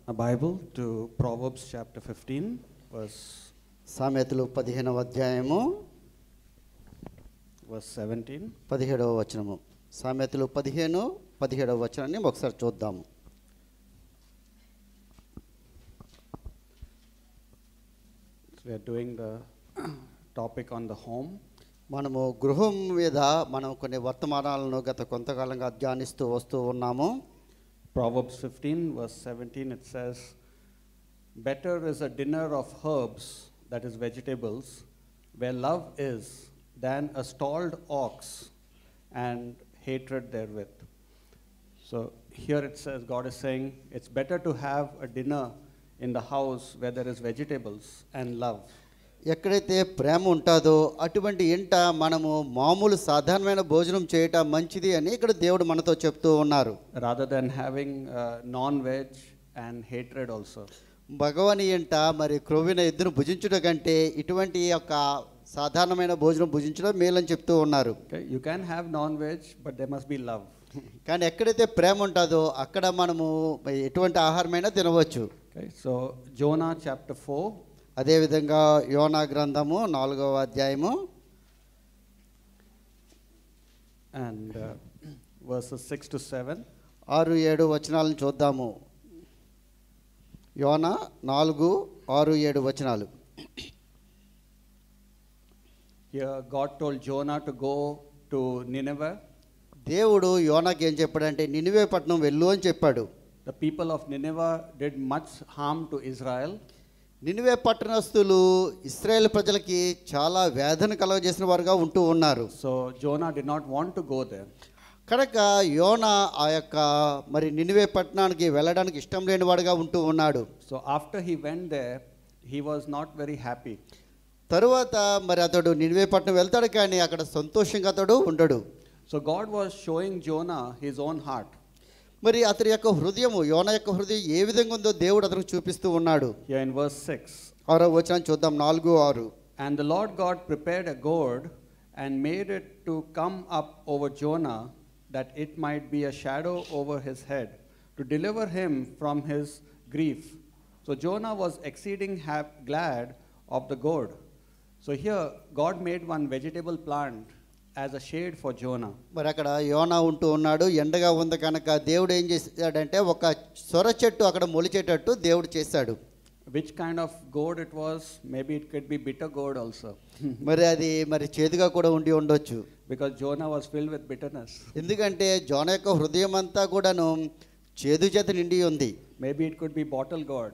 a Bible to Proverbs chapter 15, verse, సామెతలు పదిహేనవ అధ్యాయము verse 17. పదిహేడవ వచనము సామెతలు పదిహేను పదిహేడవ వచనాన్ని ఒకసారి చూద్దాము So we are doing the topic on the home. మనము గృహం మీద మనం కొన్ని వర్తమానాలను గత కొంతకాలంగా ధ్యానిస్తూ వస్తూ ఉన్నాము Proverbs 15, verse 17, it says, Better is a dinner of herbs, that is vegetables, where love is, than a stalled ox and hatred therewith. So here it says, God is saying, it's better to have a dinner in the house where there is vegetables and love. ఎక్కడైతే ప్రేమ ఉంటుందో అటువంటి ఇంట మనము మామూలు సాధారణమైన భోజనం చేయటం మంచిది అని ఇక్కడ దేవుడు మనతో చెప్తూ ఉన్నారు rather than having uh, non-veg and hatred also. భగవాని ఇంట మరి క్రొవ్విన ఎద్దును భుజించుట కంటే ఇటువంటి యొక్క సాధారణమైన భోజనం భుజించడం మేలని చెప్తూ ఉన్నారు Okay, you can have non-veg, but there must be love. కానీ ఎక్కడైతే ప్రేమ ఉంటుందో అక్కడ మనము ఎటువంటి ఆహారమైనా తినవచ్చు Okay, so Jonah chapter 4, అదేవిధంగా యోనా గ్రంథము నాలుగవ అధ్యాయము and uh, verses 6 to 7. ఆరు ఏడు వచనాలను చూద్దాము యోనా నాలుగు ఆరు ఏడు వచనాలు Here, God told Jonah to go to Nineveh. దేవుడు యోనాకి ఏం చెప్పాడంటే నినివే పట్టణం వెళ్ళు అని చెప్పాడు The people of Nineveh did much harm to Israel. Nineveh పట్టణస్తులు ఇస్రాయేల్ ప్రజలకి చాలా వేదన కలగజేసిన వారుగా ఉంటూ ఉన్నారు So Jonah did not want to go there. కనుక యోన ఆ యొక్క మరి నినివే పట్టణానికి వెళ్ళడానికి ఇష్టం లేని వాడుగా ఉంటూ ఉన్నాడు So after he went there, he was not very happy. తరువాత మరి అతడు నినివే పట్టణం వెళ్తాడు కానీ అక్కడ సంతోషంగా అతడు ఉండడు So God was showing Jonah his own heart. మరి అతని యొక్క హృదయము యోన యొక్క హృదయం ఏ విధంగా ఉందో దేవుడు అతనికి చూపిస్తూ ఉన్నాడు Here in verse 6. ఆరో వచనం చూద్దాం నాలుగు ఆరు And the Lord God prepared a gourd and made it to come up over Jonah, that it might be a shadow over his head, to deliver him from his grief. So Jonah was exceeding hap- glad of the gourd. So here, God made one vegetable plant as a shade for Jonah. మరి అక్కడ యోనా ఉంటూ ఉన్నాడు ఎండగా ఉంది కనుక దేవుడు ఏం చేశాడంటే ఒక సొర చెట్టు అక్కడ మొలిచేటట్టు దేవుడు చేశాడు Which kind of gourd it was? Maybe it could be bitter gourd also. మరి అది మరి చేదుగా కూడా ఉండి ఉండొచ్చు because Jonah was filled with bitterness. ఎందుకంటే జోన యొక్క హృదయం అంతా కూడాను చేదు చేత నిండి ఉంది Maybe it could be bottle gourd.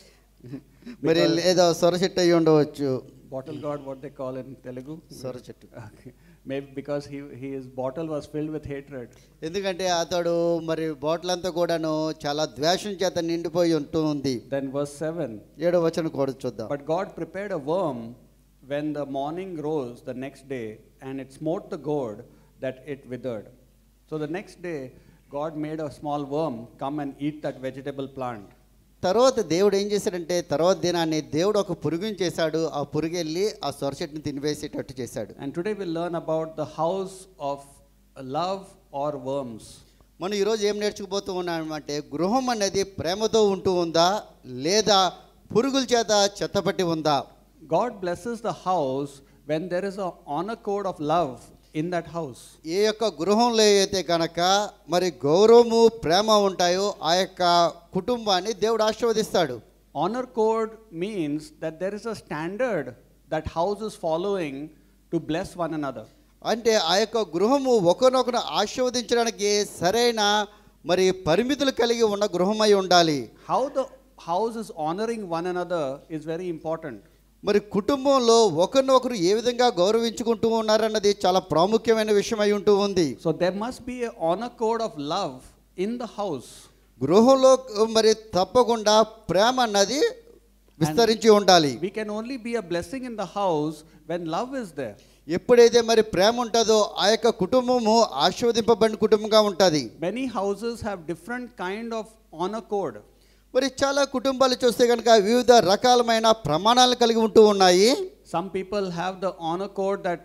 మరి Because- లేదా సొర చెట్టు అయి ఉండవచ్చు bottle gourd, what they call in Telugu? సొర చెట్టు Okay. Maybe because he, his bottle was filled with hatred. ఎందుకంటే అతడు మరి బాటిల్ అంతా కూడాను చాలా ద్వేషం చేత నిండిపోయి ఉంటూ ఉంది Then verse 7. ఏడో వచనం కూడా చూద్దాం But God prepared a worm when the morning rose the next day, and it smote the gourd that it withered. So the next day, God made a small worm come and eat that vegetable plant. తర్వాత దేవుడు ఏం చేశాడంటే తర్వాత దినాన్ని దేవుడు ఒక పురుగుని చేశాడు ఆ పురుగు వెళ్ళి ఆ సొర చెట్టుని తినివేసేటట్టు చేశాడు And today we'll learn about the house of love or worms. మనం ఈరోజు ఏం నేర్చుకుపోతూ ఉన్నామంటే గృహం అనేది ప్రేమతో ఉంటూ ఉందా లేదా పురుగుల చేత చెత్తపట్టి ఉందా God blesses the house when there is a honor code of love in that house. ఏ యొక్క గృహంలో అయితే కనుక మరి గౌరవము ప్రేమ ఉంటాయో ఆ యొక్క కుటుంబాన్ని దేవుడు ఆశీర్వదిస్తాడు Honor code means that there is a standard that house is following to bless one another. అంటే ఆ యొక్క గృహము ఒకరినొకరు ఆశీర్వదించడానికి సరైన మరి పరిమితులు కలిగి ఉన్న గృహమై ఉండాలి How the house is honoring one another is very important. మరి కుటుంబంలో ఒకరినొకరు ఏ విధంగా గౌరవించుకుంటూ ఉన్నారన్నది చాలా ప్రాముఖ్యమైన విషయం అయి ఉంటూ ఉంది So there must be a honor code of love in the house. గృహంలో మరి తప్పకుండా ప్రేమ అన్నది విస్తరించి ఉండాలి We can only be a blessing in the house when love is there. ఎప్పుడైతే మరి ప్రేమ ఉంటుందో ఆ యొక్క కుటుంబము ఆశీర్వదింపబడిన కుటుంబంగా ఉంటుంది Many houses have different kind of honor code. మరి చాలా కుటుంబాలు చూస్తే కనుక వివిధ రకాలమైన ప్రమాణాలు కలిగి ఉంటూ ఉన్నాయి Some people have the honor code that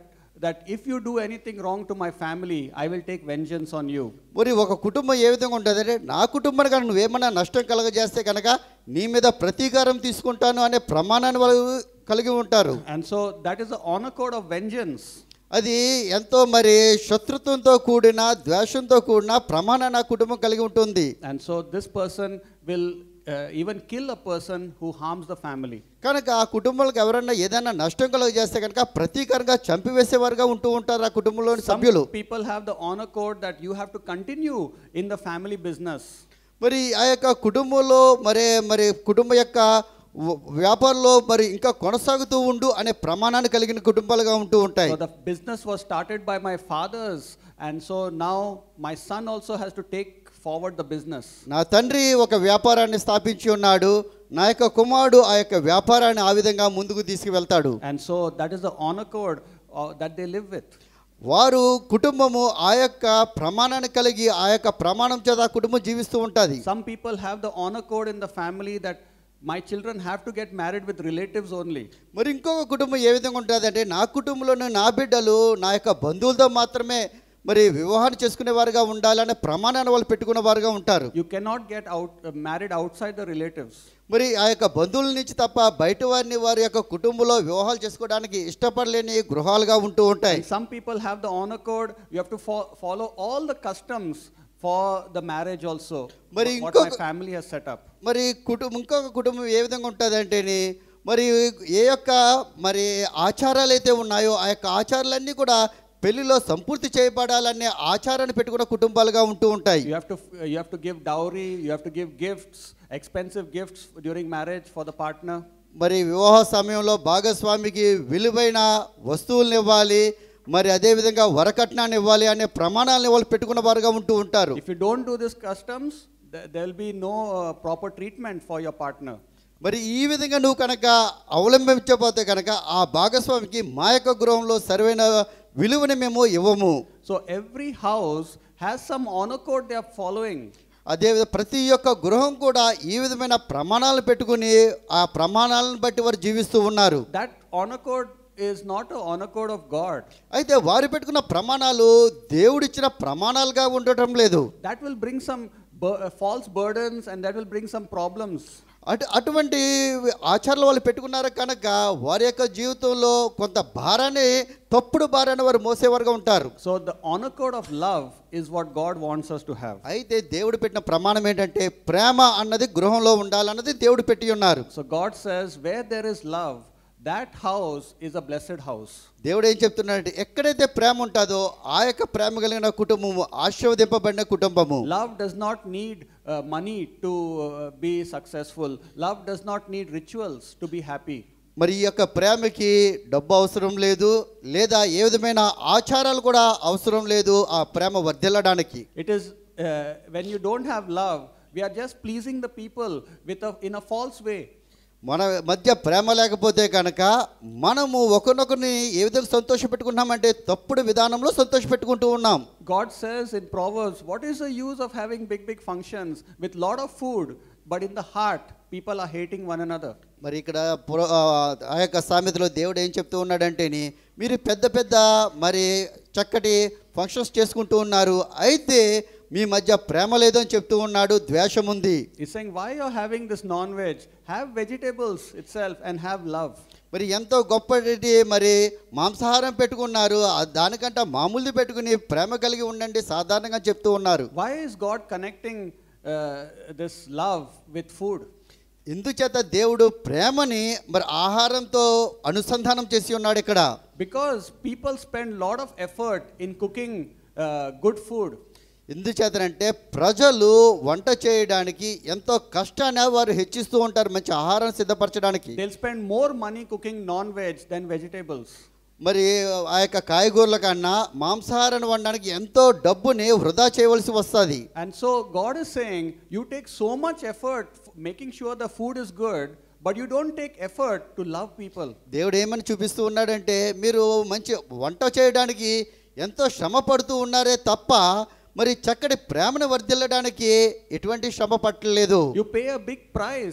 that if you do anything wrong to my family, I will take vengeance on you. మరి ఒక కుటుంబం ఏ విధంగా ఉంటుంది అంటే నా కుటుంబాన్ని కనుక నువ్వేమన్నా నష్టం కలగజేస్తే కనుక నీ మీద ప్రతీకారం తీసుకుంటాను అనే ప్రమాణాన్ని వాళ్ళు కలిగి ఉంటారు And so that is the honor code of vengeance. అది ఎంతో మరి శత్రుత్వంతో కూడిన ద్వేషంతో కూడిన ప్రమాణాన్ని ఆ కుటుంబం కలిగి ఉంటుంది And so this person will uh, even kill a person who harms the family. కనుక ఆ కుటుంబాలకు ఎవరైనా ఏదైనా నష్టం కలుగజేస్తే కనుక ప్రతీకారంగా చంపివేసేవారుగా ఉంటూ ఉంటారు ఆ కుటుంబంలోని Some సభ్యులు people have the honor code that you have to continue in the family business. మరి ఆ యొక్క కుటుంబంలో మరి మరి కుటుంబ యొక్క వ- వ్యాపారంలో మరి ఇంకా కొనసాగుతూ ఉండు అనే ప్రమాణాన్ని కలిగిన కుటుంబాలుగా ఉంటూ ఉంటాయి So the business was started by my fathers, and so now my son also has to take forward the business. నా తండ్రి ఒక వ్యాపారాన్ని స్థాపించి ఉన్నాడు నా యొక్క కుమారుడు ఆ యొక్క వ్యాపారాన్ని ఆ విధంగా ముందుకు తీసుకువెళ్తాడు And so that is the honor code uh, that they live with. వారు కుటుంబము ఆ యొక్క ప్రమాణాన్ని కలిగి ఆ యొక్క ప్రమాణం చేత ఆ కుటుంబం జీవిస్తూ ఉంటుంది Some people have the honor code in the family that my children have to get married with relatives only. మరి ఇంకొక కుటుంబం ఏ విధంగా ఉంటుంది అంటే నా కుటుంబంలోని నా బిడ్డలు నా యొక్క బంధువులతో మాత్రమే మరి వివాహాన్ని చేసుకునే వారుగా ఉండాలనే ప్రమాణాన్ని వాళ్ళు పెట్టుకున్న వారుగా ఉంటారు You cannot get out uh, married outside the relatives. మరి ఆ యొక్క బంధువుల నుంచి తప్ప బయట వారిని వారి యొక్క కుటుంబంలో వివాహాలు చేసుకోవడానికి ఇష్టపడలేని గృహాలుగా ఉంటూ ఉంటాయి And some people have the honor code. You have to fo- follow all the customs for the marriage also. మరి what my ఇంకొక- family has set up. మరి కుటుంబం ఇంకొక కుటుంబం ఏ విధంగా ఉంటుంది అంటేని మరి ఏ యొక్క మరి ఆచారాలు అయితే ఉన్నాయో ఆ యొక్క ఆచారాలన్నీ కూడా పెళ్లిలో సంపూర్తి చేయబడాలనే ఆచారాన్ని పెట్టుకున్న కుటుంబాలుగా ఉంటూ ఉంటాయి You have to f- you have to give dowry. You have to give gifts, expensive gifts during marriage for the partner. మరి వివాహ సమయంలో భాగస్వామికి విలువైన వస్తువులను ఇవ్వాలి మరి అదేవిధంగా వరకట్నాన్ని ఇవ్వాలి అనే ప్రమాణాలను వాళ్ళు పెట్టుకున్న వారుగా ఉంటూ ఉంటారు If you don't do these customs, th- there will be no uh, proper treatment for your partner. మరి ఈ విధంగా నువ్వు కనుక అవలంబించకపోతే కనుక ఆ భాగస్వామికి మా యొక్క గృహంలో సరైన విలువని మేము ఇవ్వము So every house has some honor code they are following. అదే ప్రతి ఒక్క గృహం కూడా ఈ విధమైన ప్రమాణాలు పెట్టుకుని ఆ ప్రమాణాలను బట్టి వారు జీవిస్తూ ఉన్నారు That honor code is not a honor code of God. అయితే వారు పెట్టుకున్న ప్రమాణాలు దేవుడిచ్చిన ప్రమాణాలుగా ఉండటం లేదు That will bring some bur- uh, false burdens and that will bring some problems. అటు అటువంటి ఆచారాలు వాళ్ళు పెట్టుకున్నారు కనుక వారి యొక్క జీవితంలో కొంత భారాన్ని తప్పుడు భారాన్ని వారు మోసేవారుగా ఉంటారు So the honor code of love is what God wants us to have. అయితే దేవుడు పెట్టిన ప్రమాణం ఏంటంటే ప్రేమ అన్నది గృహంలో ఉండాలన్నది దేవుడు పెట్టి ఉన్నారు So God says, where there is love, that house is a blessed house. దేవుడు ఏం చెప్తున్నాడంటే ఎక్కడైతే ప్రేమ ఉంటుందో ఆ యొక్క ప్రేమ కలిగిన కుటుంబము ఆశీర్వదింపబడిన కుటుంబము Love does not need uh, money to uh, be successful. Love does not need rituals to be happy. మరి ఈ యొక్క ప్రేమకి డబ్బు అవసరం లేదు లేదా ఏ విధమైన ఆచారాలు కూడా అవసరం లేదు ఆ ప్రేమ వర్ధిల్లడానికి It is uh, when you don't have love, we are just pleasing the people with a, in a false way. మన మధ్య ప్రేమ లేకపోతే కనుక మనము ఒకరినొకరిని ఏ విధంగా సంతోషపెట్టుకుంటున్నామంటే తప్పుడు విధానంలో సంతోషపెట్టుకుంటూ ఉన్నాం God says in Proverbs, what is the use of having big, big functions with lot of food, but in the heart, people are hating one another? మరి ఇక్కడ పుర- ఆ ఆ యొక్క సామెతలో దేవుడు ఏం చెప్తూ ఉన్నాడంటేని మీరు పెద్ద పెద్ద మరి చక్కటి ఫంక్షన్స్ చేసుకుంటూ ఉన్నారు అయితే మీ మధ్య ప్రేమ లేదని చెప్తూ ఉన్నాడు ద్వేషం ఉంది He's saying, why you're having this non-veg? Have vegetables itself and have love. మరి ఎంతో గొప్పటి మరి మాంసాహారం పెట్టుకున్నారు ఆ దానికంటే మామూలుది పెట్టుకుని ప్రేమ కలిగి ఉండండి సాధారణంగా చెప్తూ ఉన్నారు Why is God connecting uh, this love with food? ఇందుచేత దేవుడు ప్రేమని మరి ఆహారంతో అనుసంధానం చేసి ఉన్నాడు ఇక్కడ Because people spend lot of effort in cooking uh, good food. ఎందుచేతనంటే ప్రజలు వంట చేయడానికి ఎంతో కష్టాన్ని వారు హెచ్చిస్తూ ఉంటారు మంచి ఆహారం సిద్ధపరచడానికి They'll spend more money cooking non-veg than vegetables. మరి ఆ యొక్క కాయగూరల కన్నా మాంసాహారాన్ని వండడానికి ఎంతో డబ్బుని వృధా చేయవలసి వస్తుంది And so God is saying, you take so much effort f- making sure the food is good, but you don't take effort to love people. దేవుడు ఏమని చూపిస్తూ ఉన్నాడంటే మీరు మంచి వంట చేయడానికి ఎంతో శ్రమ పడుతూ ఉన్నారే తప్ప మరి చక్కటి ప్రేమను వర్ధిల్లడానికి ఎటువంటి శ్రమ పట్టలేదు You pay a big price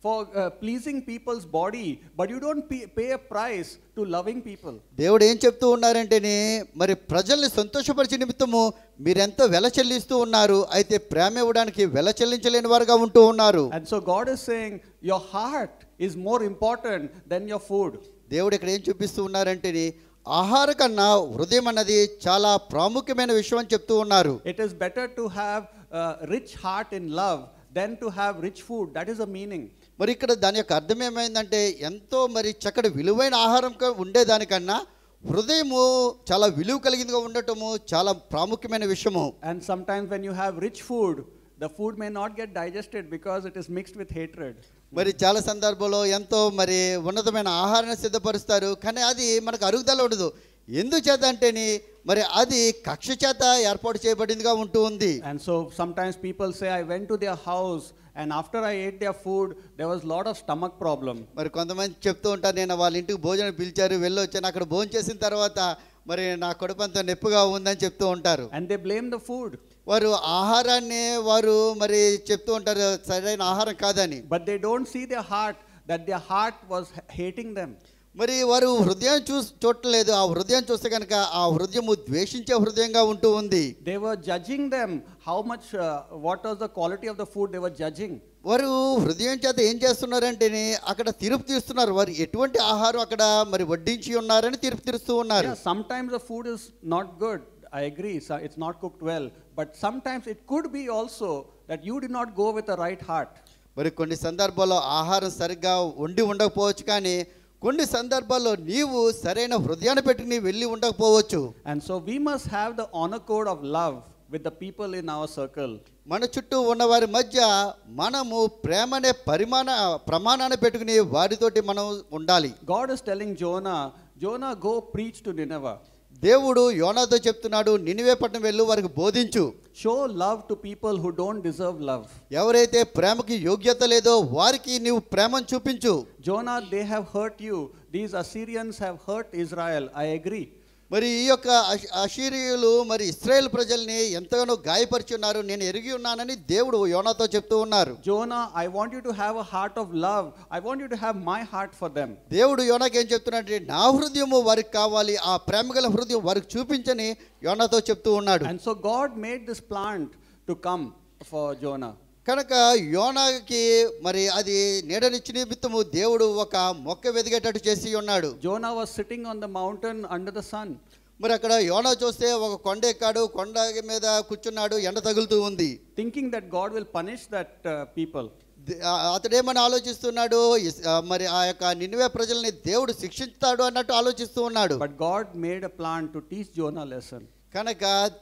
for uh, pleasing people's body, but you don't pay, pay a price to loving people. దేవుడు ఏం చెప్తూ ఉన్నారంటేనే మరి ప్రజల్ని సంతోషపరిచే నిమిత్తము మీరెంతో వెల చెల్లిస్తూ ఉన్నారు అయితే ప్రేమ ఇవ్వడానికి వెల చెల్లించలేని వారుగా ఉంటూ ఉన్నారు And so God is saying, your heart is more important than your food. దేవుడు ఇక్కడ ఏం చూపిస్తూ ఉన్నారంటే ఆహార కన్నా హృదయం అన్నది చాలా ప్రాముఖ్యమైన విషయం అని చెప్తూ ఉన్నారు It is better to have a rich heart in love than to have rich food. That is the meaning. మరి ఇక్కడ దాని యొక్క అర్థం ఏమైందంటే ఎంతో మరి చక్కటి విలువైన ఆహారం క- ఉండేదానికన్నా హృదయము చాలా విలువ కలిగిందిగా ఉండటము చాలా ప్రాముఖ్యమైన విషయము And sometimes when you have rich food, the food may not get digested because it is mixed with hatred. మరి చాలా సందర్భంలో ఎంతో మరి ఉన్నతమైన ఆహారాన్ని సిద్ధపరుస్తారు కానీ అది మనకు అరుగుదల ఉండదు ఎందుచేత అంటేని మరి అది కక్ష చేత ఏర్పాటు చేయబడిందిగా ఉంటూ ఉంది And so sometimes people say, I went to their house and after I ate their food, there was a lot of stomach problem. మరి కొంతమంది చెప్తూ ఉంటారు నేను వాళ్ళ ఇంటికి భోజనం పిలిచారు వెళ్ళి వచ్చాను అక్కడ భోజనం చేసిన తర్వాత మరి నా కడుపంతా నొప్పిగా ఉందని చెప్తూ ఉంటారు And they blame the food. వారు ఆహారాన్ని వారు మరి చెప్తూ ఉంటారు సరైన ఆహారం కాదని But they don't see their heart, that their heart was h- hating them. మరి వారు హృదయం చూ చూడలేదు ఆ హృదయం చూస్తే కనుక ఆ హృదయము ద్వేషించే హృదయంగా ఉంటూ ఉంది They were judging them, how much, uh, what was the quality of the food they were judging. వారు హృదయం చేత ఏం చేస్తున్నారంటే అక్కడ తీర్పు తీస్తున్నారు వారు ఎటువంటి ఆహారం అక్కడ మరి వడ్డించి ఉన్నారని తీర్పు తీరుస్తూ ఉన్నారు Yeah, sometimes the food is not good. I agree, so it's not cooked well. But sometimes it could be also that you did not go with the right heart. మరి కొన్ని సందర్భాల్లో ఆహారం సరిగ్గా వండి ఉండకపోవచ్చు కానీ కొన్ని సందర్భాల్లో నీవు సరైన హృదయాన్ని పెట్టి నీవు వెళ్ళి ఉండకపోవచ్చు And so we must have the honor code of love with the people in our circle. మన చుట్టూ ఉన్న వారి మధ్య మనము ప్రేమనే పరిమాణ ప్రమాణాన్ని పెట్టుకుని వారితోటి మనం ఉండాలి God is telling Jonah, Jonah, go preach to Nineveh. దేవుడు యోనాతో చెప్తున్నాడు నినివే పట్టణం వెళ్ళు వారికి బోధించు Show love to people who don't deserve love. ఎవరైతే ప్రేమకి యోగ్యత లేదో వారికి నీవు ప్రేమను చూపించు Jonah, they have hurt you. These Assyrians have hurt Israel. I agree. మరి ఈ యొక్క అష్- అషీరియులు మరి ఇస్రాయేల్ ప్రజల్ని ఎంతగానో గాయపరిచి ఉన్నారు నేను ఎరిగి ఉన్నానని దేవుడు యోనాతో చెప్తూ ఉన్నారు Jonah, I want you to have a heart of love. I want you to have my heart for them. దేవుడు యోనాకి ఏం చెప్తున్నాడంటే నా హృదయము వారికి కావాలి ఆ ప్రేమ గల హృదయం వారికి చూపించని యోనాతో చెప్తూ ఉన్నాడు And so God made this plant to come for Jonah. కనుక యోనాకి మరి అది నీడనిచ్చి నిమిత్తము దేవుడు ఒక మొక్క వెదిగేటట్టు చేసి ఉన్నాడు Jonah was sitting on the mountain under the sun. మరి అక్కడ యోనా చూస్తే ఒక కొండ ఎక్కాడు కొండ మీద కూర్చున్నాడు ఎండ తగులుతూ ఉంది thinking that God will punish that uh, people. దే- ఆ- అతడేమని ఆలోచిస్తున్నాడు ఇస్- ఆ, మరి ఆ యొక్క నినివే ప్రజల్ని దేవుడు శిక్షిస్తాడు అన్నట్టు ఆలోచిస్తూ ఉన్నాడు But God made a plan to teach Jonah a lesson. కనుక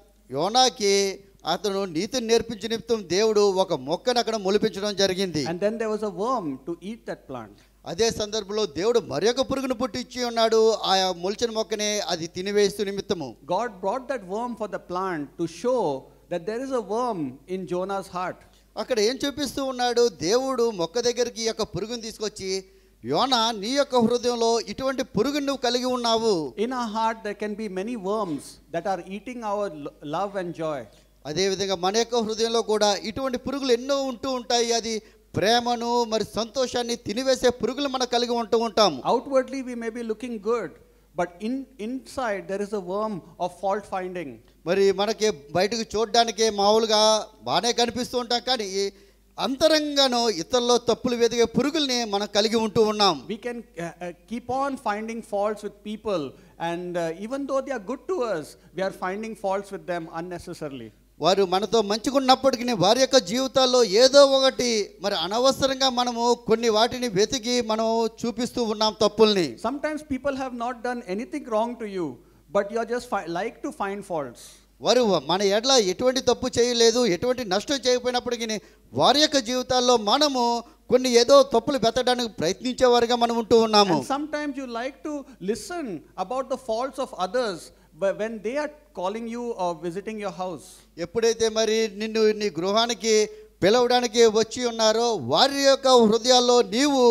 యోనాకి అతను నీతిని నేర్పించిన నిమిత్తం దేవుడు ఒక మొక్కను అక్కడ మొలిపించడం జరిగింది And then there was a worm to eat that plant. అదే సందర్భంలో దేవుడు మరొక పురుగును పుట్టించి ఉన్నాడు ఆ మొలిచిన మొక్కనే అది తినివేస్తూ నిమిత్తము God brought that worm for the plant to show that there is a worm in Jonah's heart. అక్కడ ఏం చూపిస్తూ ఉన్నాడు దేవుడు మొక్క దగ్గరికి ఈ యొక్క పురుగును తీసుకొచ్చి యోనా నీ యొక్క హృదయంలో ఇటువంటి పురుగును నువ్వు కలిగి ఉన్నావు In our heart, there can be many worms that are eating our lo- love and joy. అదేవిధంగా మన యొక్క హృదయంలో కూడా ఇటువంటి పురుగులు ఎన్నో ఉంటూ ఉంటాయి అది ప్రేమను మరి సంతోషాన్ని తినివేసే పురుగులు మనం కలిగి ఉంటూ ఉంటాము Outwardly, we may be looking good, but in, inside, there is a worm of fault finding. మరి మనకి బయటకు చూడడానికి మామూలుగా బాగానే కనిపిస్తూ ఉంటాం కానీ అంతరంగాను ఇతరుల్లో తప్పులు వెతికే పురుగుల్ని మనం కలిగి ఉంటూ ఉన్నాం We can uh, uh, keep on finding faults with people, and uh, even though they are good to us, we are finding faults with them unnecessarily. వారు మనతో మంచిగా ఉన్నప్పటికీ వారి యొక్క జీవితాల్లో ఏదో ఒకటి మరి అనవసరంగా మనము కొన్ని వాటిని వెతికి మనం చూపిస్తూ ఉన్నాం తప్పుల్ని Sometimes people have not done anything wrong to you, but you are just fi- like to find faults. వారు మన ఎడ్ల ఎటువంటి తప్పు చేయలేదు ఎటువంటి నష్టం చేయకపోయినప్పటికీ వారి యొక్క జీవితాల్లో మనము కొన్ని ఏదో తప్పులు వెతకడానికి ప్రయత్నించేవారుగా మనం ఉంటూ ఉన్నాము And sometimes you like to listen about the faults of others wh- when they are calling you or visiting your house. ఎప్పుడైతే మరి నిన్ను నీ గృహానికి పిలవడానికి వచ్చి ఉన్నారో వారి యొక్క హృదయాల్లో నీవు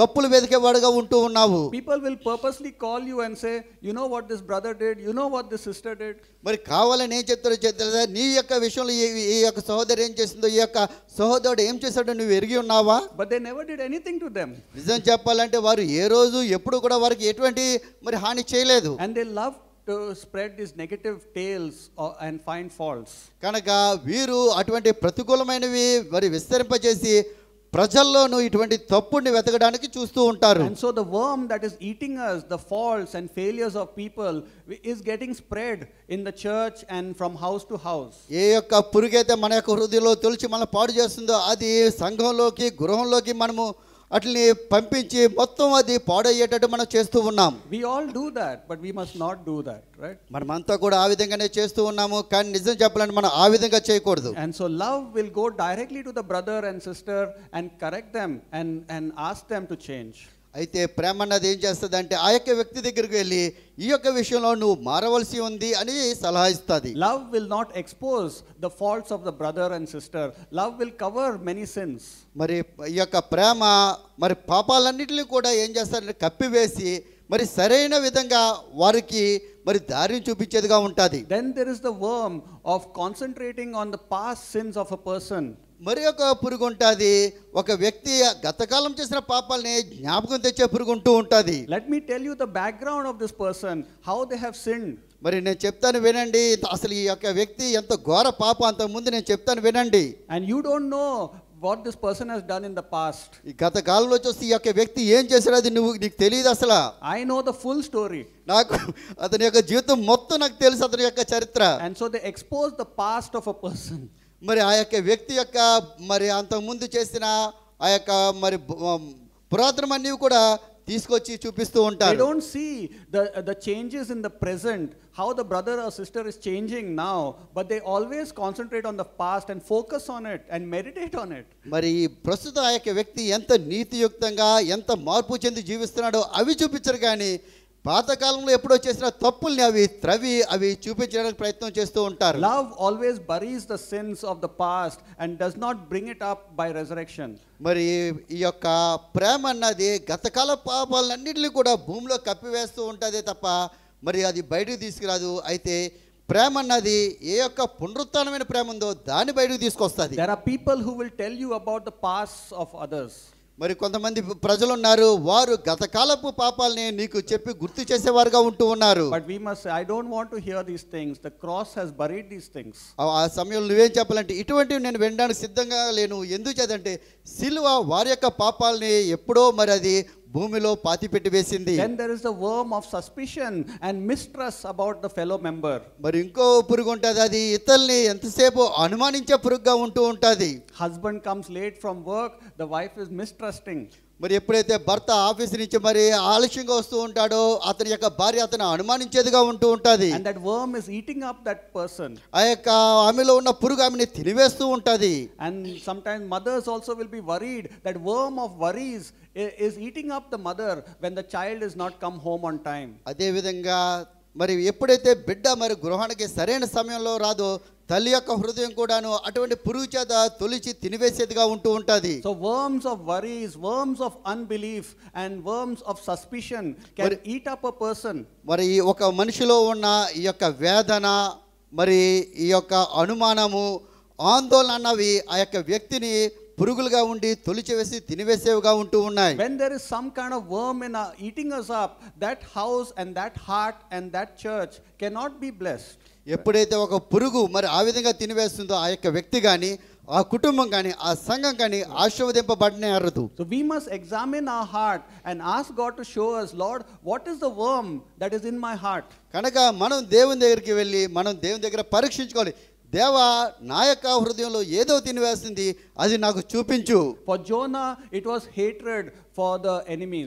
తప్పులు వెతికేవాడుగా ఉంటూ ఉన్నావు People will purposely call you and say, You know what this brother did? You know what this sister did? మరి కావాలని ఏం చెప్తారో చెప్తారా నీ యొక్క విషయంలో ఈ ఈ యొక్క సహోదరు ఏం చేసిందో ఈ యొక్క సహోదరుడు ఏం చేశాడో నువ్వు ఎరిగి ఉన్నావా But they never did anything to them. నిజం చెప్పాలంటే వారు ఏ రోజు ఎప్పుడు కూడా వారికి ఎటువంటి మరి హాని చేయలేదు And they love to spread these negative tales or, and find faults. కనుక వీరు అటువంటి ప్రతికూలమైనవి మరి విస్తరింపజేసి ప్రజల్లోనూ ఇటువంటి తప్పుని వెతకడానికి చూస్తూ ఉంటారు And so the worm that is eating us, the faults and failures of people, wi- is getting spread in the church and from house to house. ఏ యొక్క పురుగైతే మన యొక్క హృదయంలో తొలిచి మనం పాడు చేస్తుందో అది సంఘంలోకి గృహంలోకి మనము అట్లని పంపించి మొత్తం అది పాడయ్యేటట్టు మనం చేస్తూ ఉన్నాం We all do that, but we must not do that, right? మనమంతా కూడా ఆ విధంగానే చేస్తూ ఉన్నాము కానీ నిజం చెప్పాలంటే మనం ఆ విధంగా చేయకూడదు And so love will go directly to the brother and sister and correct them and, and ask them to change. అయితే ప్రేమ అన్నది ఏం చేస్తుంది అంటే ఆ యొక్క వ్యక్తి దగ్గరికి వెళ్ళి ఈ యొక్క విషయంలో నువ్వు మారవలసి ఉంది అని సలహా ఇస్తుంది Love will not expose the faults of the brother and sister. Love will cover many sins. మరి ఈ యొక్క ప్రేమ మరి పాపాలన్నింటినీ కూడా ఏం చేస్తారంటే కప్పివేసి మరి సరైన విధంగా వారికి మరి దారిని చూపించేదిగా ఉంటుంది Then there is the worm of concentrating on the past sins of a person. మరి ఒక పురుగు ఉంటుంది ఒక వ్యక్తి గతకాలం చేసిన పాపాలని జ్ఞాపకం తెచ్చే పురుగు ఉంటూ ఉంటుంది Let me tell you the background of this person, how they have sinned. మరి నేను చెప్తాను వినండి అసలు ఈ యొక్క వ్యక్తి ఎంత ఘోర పాపం అంత ముందు నేను చెప్తాను వినండి And you don't know what this person has done in the past. ఈ గత కాలంలో చూస్తే ఈ యొక్క వ్యక్తి ఏం చేశాడో అది నువ్వు నీకు తెలియదు అసలు I know the full story. నాకు అతని యొక్క జీవితం మొత్తం నాకు తెలుసు అతని యొక్క చరిత్ర And so they expose the past of a person. మరి ఆ యొక్క వ్యక్తి యొక్క మరి అంతకుముందు చేసిన ఆ యొక్క మరి పురాతనం అన్నీ కూడా తీసుకొచ్చి చూపిస్తూ They ఉంటారు don't see the, the changes in the present, how the brother or sister is changing now, but they always concentrate on the past and focus on it and meditate on it. మరి ఈ ప్రస్తుతం ఆ యొక్క వ్యక్తి ఎంత నీతియుక్తంగా ఎంత మార్పు చెంది జీవిస్తున్నాడో అవి చూపించరు కానీ పాతకాలంలో ఎప్పుడో చేసిన తప్పుల్ని అవి త్రవి అవి చూపించడానికి ప్రయత్నం చేస్తూ ఉంటారు Love always buries the sins of the past and does not bring it up by resurrection. మరి ఈ యొక్క ప్రేమ అన్నది గతకాల పాపాలన్నింటినీ కూడా భూమిలో కప్పివేస్తూ ఉంటుంది తప్ప మరి అది బయటకు తీసుకురాదు అయితే ప్రేమ అన్నది ఏ యొక్క పునరుత్నమైన ప్రేమ ఉందో దాన్ని బయటకు తీసుకొస్తుంది There are people who will tell you about the past of others. మరి కొంతమంది ప్రజలు ఉన్నారు వారు గతకాలపు పాపాలని నీకు చెప్పి గుర్తు చేసేవారుగా ఉంటూ ఉన్నారు But we must say, I don't want to hear these things. The cross has buried these things. ఆ- ఆ సమయంలో నువ్వేం చెప్పాలంటే ఇటువంటివి నేను వినడానికి సిద్ధంగా లేను ఎందుకు చేదంటే సిలువ వారి యొక్క పాపాలని ఎప్పుడో మరి అది భూమిలో పాతిపెట్టి వేసింది Then there is the worm of suspicion and mistrust about the fellow member. మరి ఇంకో పురుగు ఉంటుంది అది ఇతరుల్ని ఎంతసేపు అనుమానించే పురుగుగా ఉంటూ ఉంటుంది Husband comes late from work, the wife is mistrusting. మరి ఎప్పుడైతే భర్త ఆఫీస్ నుంచి మరి ఆలస్యంగా వస్తూ ఉంటాడో అతని యొక్క భార్య అతను అనుమానించేదిగా ఉంటూ ఉంటుంది And that worm is eating up that person. ఆ యొక్క ఆమెలో ఉన్న పురుగు ఆమెని తినివేస్తూ ఉంటుంది And sometimes mothers also will be worried that worm of worries i- is eating up the mother when the child is not come home on time. అదేవిధంగా మరి ఎప్పుడైతే బిడ్డ మరి గృహానికి సరైన సమయంలో రాదో తల్లి యొక్క హృదయం కూడాను అటువంటి పురుగు చేత తొలిచి తినివేసేదిగా ఉంటూ ఉంటుంది So worms of worries, worms of unbelief, and worms of suspicion can But- eat up a person. మరి ఈ ఒక మనిషిలో ఉన్న ఈ యొక్క వేదన మరి ఈ యొక్క అనుమానము ఆందోళన అన్నవి ఆ యొక్క వ్యక్తిని పురుగులుగా ఉండి తొలిచివేసి తినివేసేవిగా ఉంటూ ఉన్నాయి When there is some kind of worm in our, eating us up, that house and that heart and that church cannot be blessed. ఎప్పుడైతే ఒక పురుగు మరి ఆ విధంగా తినివేస్తుందో ఆ యొక్క వ్యక్తి కానీ ఆ కుటుంబం కానీ ఆ సంఘం కానీ ఆశీర్వదింపబడినే అర్రదు So we must examine our heart and ask God to show us, Lord, what is the worm that is in my heart? కనుక మనం దేవుని దగ్గరికి వెళ్ళి మనం దేవుని దగ్గర పరీక్షించుకోవాలి దేవా నా యొక్క హృదయంలో ఏదో తినివేస్తుంది అది నాకు చూపించు For Jonah, it was hatred for the enemies.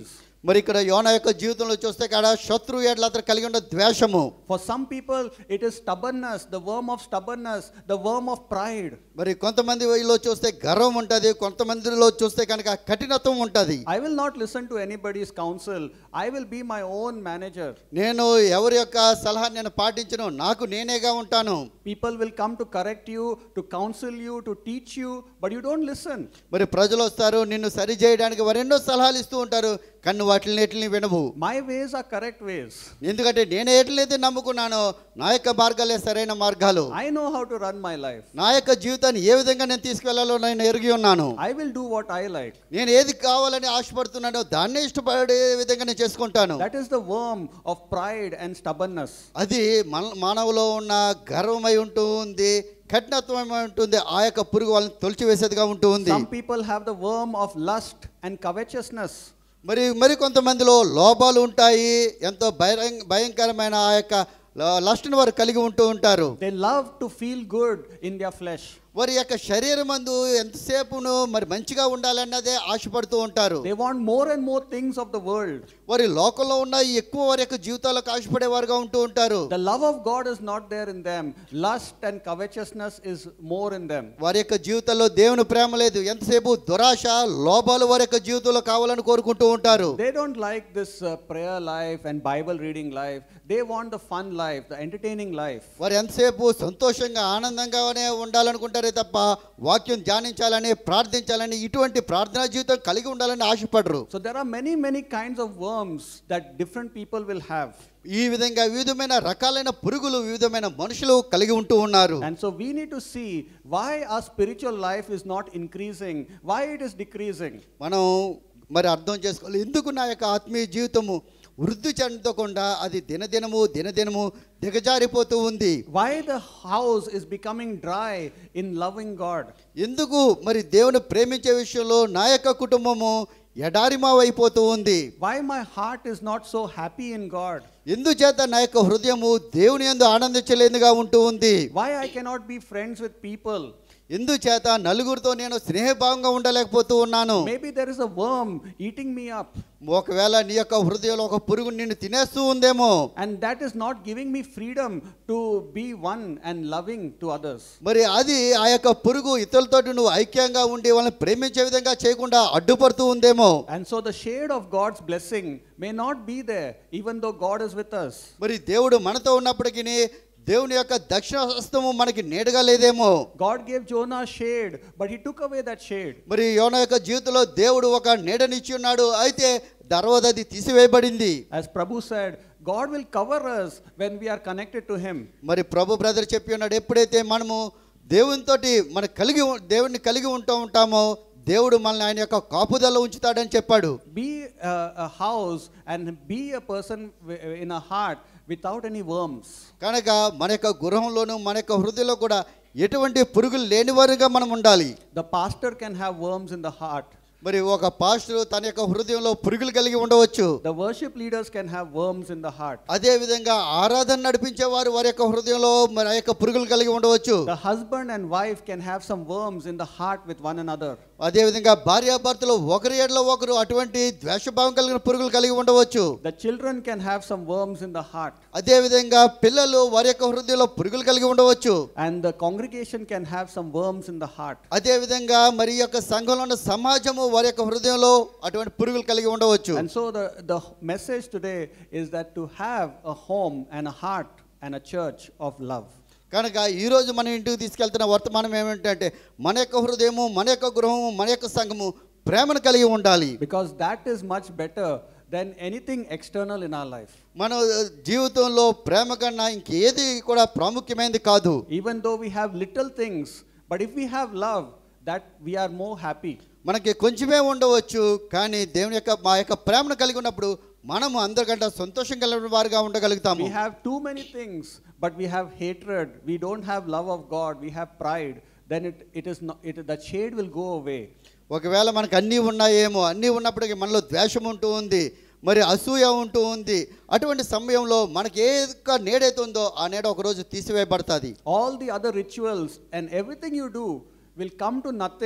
మరి ఇక్కడ యోన యొక్క జీవితంలో చూస్తే కాడ శత్రువు ఎడ్ల అతను కలిగి ఉన్న ద్వేషము For some people, it is stubbornness, the worm of stubbornness, the worm of pride. మరి కొంతమంది వీళ్ళు చూస్తే గర్వం ఉంటుంది కొంతమందిలో చూస్తే కనుక కఠినత్వం ఉంటుంది I will not listen to anybody's counsel. I will be my own manager. నేను ఎవరి యొక్క సలహా నేను పాటించను నాకు నేనేగా ఉంటాను People will come to correct you, to counsel you, to teach you, but you don't listen. మరి ప్రజలు వస్తారు నిన్ను సరి చేయడానికి వారు ఎన్నో సలహాలు ఇస్తూ ఉంటారు కన్ను వాటిని ఎట్లని వినవు My ways are correct ways. ఎందుకంటే నేను ఎట్లయితే నమ్ముకున్నానో నా యొక్క మార్గాలే సరైన మార్గాలు I know how to run my life. నా యొక్క జీవితాన్ని ఏ విధంగా నేను తీసుకెళ్లాలో నేను ఎరిగి ఉన్నాను I will do what I like. నేను ఏది కావాలని ఆశపడుతున్నానో దాన్నే ఇష్టపడే విధంగా నేను చేసుకుంటాను That is the worm of pride and stubbornness. అది మన మానవులో ఉన్న గర్వమై ఉంటూ ఉంది కఠినత్వమై ఉంటుంది ఆ యొక్క పురుగు వాళ్ళని తొలిచివేసేదిగా ఉంటూ ఉంది Some people have the worm of lust and covetousness. మరి మరి కొంతమందిలో లోపాలు ఉంటాయి ఎంతో భయం భయంకరమైన ఆ యొక్క లస్ట్ని వారు కలిగి ఉంటూ ఉంటారు They love to feel good in their flesh. వారి యొక్క శరీరం మందు ఎంతసేపును మరి మంచిగా ఉండాలన్నదే ఆశపడుతూ ఉంటారు They want more and more things of the world. వారి లోకంలో ఉన్న ఎక్కువ వారి యొక్క జీవితాలకు ఆశపడేవారుగా ఉంటూ ఉంటారు The love of God is not there in them. Lust and covetousness is more in them. వారి యొక్క జీవితంలో దేవుని ప్రేమ లేదు ఎంతసేపు దురాశ లోపాలు వారి యొక్క జీవితంలో కావాలని కోరుకుంటూ ఉంటారు They don't like this uh, prayer life and Bible reading life. They want the fun life, the entertaining life. వారు ఎంతసేపు సంతోషంగా ఆనందంగానే ఉండాలనుకుంటారే తప్ప వాక్యం ధ్యానించాలని ప్రార్థించాలని ఇటువంటి ప్రార్థనా జీవితం కలిగి ఉండాలని ఆశపడరు So there are many, many kinds of worms that different people will have. ఈ విధంగా వివిధమైన రకాలైన పురుగులు వివిధమైన మనుషులు కలిగి ఉంటూ ఉన్నారు And so we need to see why our spiritual life is not increasing, why it is decreasing. మనం మరి అర్థం చేసుకోవాలి ఎందుకు నా యొక్క ఆత్మీయ జీవితము వృద్ధి చెందకుండా అది దినదినము దినదినము దిగజారిపోతూ ఉంది Why the house is becoming dry in loving God. ఎందుకు మరి దేవుని ప్రేమించే విషయంలో నా యొక్క కుటుంబము ఎడారిమావైపోతూ ఉంది Why my heart is not so happy in God. ఎందుచేత నా యొక్క హృదయము దేవుని యందు ఆనందించలేనిదిగా ఉంటూ ఉంది Why I cannot be friends with people. ఎందుచేత నలుగురితో నేను స్నేహభావంగా ఉండలేకపోతూ ఉన్నాను Maybe there is a worm eating me up. ఒకవేళ నీ యొక్క హృదయంలో ఒక పురుగు నిన్ను తినేస్తూ ఉందేమో And that is not giving me freedom to be one and loving to others. మరి అది ఆ యొక్క పురుగు ఇతరులతోటి నువ్వు ఐక్యంగా ఉండి వాళ్ళని ప్రేమించే విధంగా చేయకుండా అడ్డుపడుతూ ఉందేమో And so the shade of God's blessing may not be there, even though God is with us. మరి దేవుడు మనతో ఉన్నప్పటికీ దేవుని యొక్క దక్షిణ హస్తము మనకి నీడగా లేదేమో God gave Jonah shade, but he took away that shade. మరి యోన యొక్క జీవితంలో దేవుడు ఒక నీడనిచ్చి ఉన్నాడు అయితే తర్వాత అది తీసివేయబడింది As Prabhu said, God will cover us when we are connected to Him. మరి ప్రభు బ్రదర్ చెప్పి ఉన్నాడు ఎప్పుడైతే మనము దేవునితోటి మన కలిగి ఉ- దేవుడిని కలిగి ఉంటూ ఉంటామో దేవుడు మనల్ని ఆయన యొక్క కాపుదల ఉంచుతాడని చెప్పాడు Be a, a house and be a person wi- in a heart without any worms. కనుక మన యొక్క గృహంలోనూ మన యొక్క హృదయంలో కూడా ఎటువంటి పురుగులు లేనివారుగా మనం ఉండాలి The pastor can have worms in the heart. మరి ఒక పాస్టర్ తన యొక్క హృదయంలో పురుగులు కలిగి ఉండవచ్చు The worship leaders can have worms in the heart. అదే విధంగా ఆరాధన నడిపించే వారు వారి యొక్క హృదయంలో మరి ఆ యొక్క పురుగులు కలిగి ఉండవచ్చు The husband and wife can have some worms in the heart with one another. అదే విధంగా భార్యాభర్తలు ఒకరి ఏడలో ఒకరు అటువంటి ద్వేషభావం కలిగిన పురుగులు కలిగి ఉండవచ్చు The children can have some worms in the heart. అదే విధంగా పిల్లలు వారి యొక్క హృదయంలో పురుగులు కలిగి ఉండవచ్చు And the congregation can have some worms in the heart. అదే విధంగా మరి ఈ యొక్క సంఘంలో ఉన్న సమాజము వారి యొక్క హృదయంలో అటువంటి పురుగులు కలిగి ఉండవచ్చు And so the, the message today is that to have a home and a heart and a church of love. కనుక ఈరోజు మనం ఇంటికి తీసుకెళ్తున్న వర్తమానం ఏమిటంటే మన యొక్క హృదయము మన యొక్క గృహము మన యొక్క సంఘము ప్రేమను కలిగి ఉండాలి Because that is much better than anything external in our life. మన జీవితంలో ప్రేమ కన్నా ఇంకేది కూడా ప్రాముఖ్యమైనది కాదు Even though we have little things, but if we have love, that we are more happy. మనకి కొంచెమే ఉండవచ్చు కానీ దేవుని యొక్క మా యొక్క ప్రేమను కలిగి ఉన్నప్పుడు మనము అందరికంటే సంతోషం కలిగిన వారుగా ఉండగలుగుతాము We have too many things, but we have hatred. We don't have love of God. We have pride. Then it, it is not, it, that shade will go away. ఒకవేళ మనకు అన్నీ ఉన్నాయేమో అన్నీ ఉన్నప్పటికీ మనలో ద్వేషం ఉంటూ ఉంది మరి అసూయ ఉంటూ ఉంది అటువంటి సమయంలో మనకి ఏ యొక్క నీడైతే ఉందో ఆ నీడ ఒకరోజు తీసివేయబడుతుంది All the other rituals and everything you do will come to nothing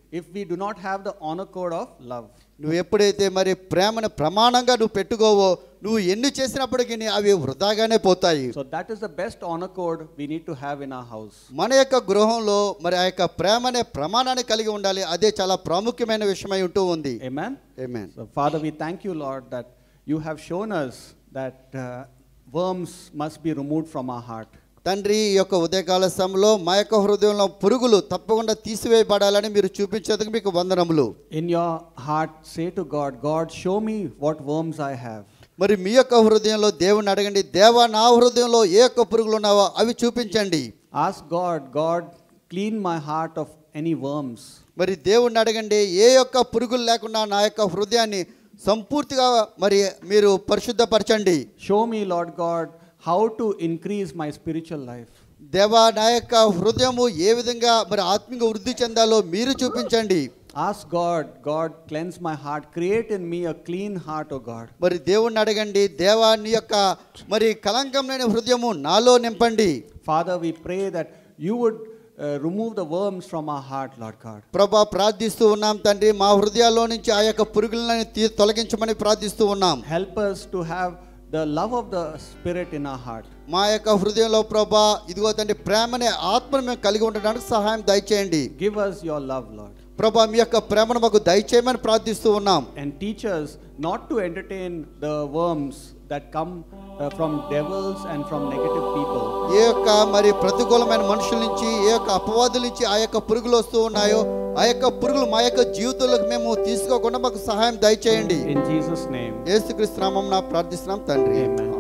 if we do not have the honor code of love. నువ్వు ఎప్పుడైతే మరి ప్రేమను ప్రమాణంగా నువ్వు పెట్టుకోవో నువ్వు ఎన్ని చేసినప్పటికీ అవి వృధాగానే పోతాయి So that is the best honor code we need to have in our house. మన యొక్క గృహంలో మరి ఆ యొక్క ప్రేమ అనే ప్రమాణాన్ని కలిగి ఉండాలి అదే చాలా ప్రాముఖ్యమైన విషయమై ఉంటూ ఉంది Amen. Amen. So, Father, we thank you, Lord, that you have shown us that uh, worms must be removed from our heart. తండ్రి ఈ యొక్క ఉదయకాల సమయంలో మా యొక్క హృదయంలో పురుగులు తప్పకుండా తీసివేయబడాలని మీరు చూపించేందుకు మీకు వందనములు In your heart, say to God, God, show me what worms I have. మరి మీ యొక్క హృదయంలో దేవుని అడగండి దేవా నా హృదయంలో ఏ యొక్క పురుగులు ఉన్నావో అవి చూపించండి Ask God, God, clean my heart of any worms. మరి దేవుణ్ణి అడగండి ఏ యొక్క పురుగులు లేకుండా నా యొక్క హృదయాన్ని సంపూర్తిగా మరి మీరు పరిశుద్ధపరచండి Show me, Lord God, how to increase my spiritual life. దేవా నా యొక్క హృదయము ఏ విధంగా మరి ఆత్మీయ వృద్ధి చెందాలో మీరు చూపించండి Ask God, God, cleanse my heart. Create in me a clean heart, O God. మరి దేవుణ్ణి అడగండి దేవా నీ యొక్క మరి కలంకం లేని హృదయము నాలో నింపండి Father, we pray that you would uh, remove the worms from our heart, Lord God. ప్రభా ప్రార్థిస్తూ ఉన్నాం తండ్రి మా హృదయాల్లో నుంచి ఆ యొక్క పురుగులను తీ- తొలగించమని ప్రార్థిస్తూ ఉన్నాం Help us to have the love of the Spirit in our heart. మా యొక్క హృదయంలో ప్రభా ఇదిగో తండ్రి ప్రేమనే ఆత్మను మేము కలిగి ఉండడానికి సహాయం దయచేయండి Give us your love, Lord. ప్రభా మీ యొక్క ప్రేమను మాకు దయచేయమని ప్రార్థిస్తూ ఉన్నాం And teach us not to entertain the worms that come uh, from devils and from negative people. ఏ యొక్క మరి ప్రతికూలమైన మనుషుల నుంచి ఏ యొక్క అపవాదుల నుంచి ఆ యొక్క పురుగులు వస్తూ ఉన్నాయో ఆ యొక్క పురుగులు మా యొక్క జీవితంలోకి మేము తీసుకోకుండా మాకు సహాయం దయచేయండి In Jesus' name, యేసుక్రీస్తు నామం ప్రార్థిస్తున్నాం తండ్రి Amen.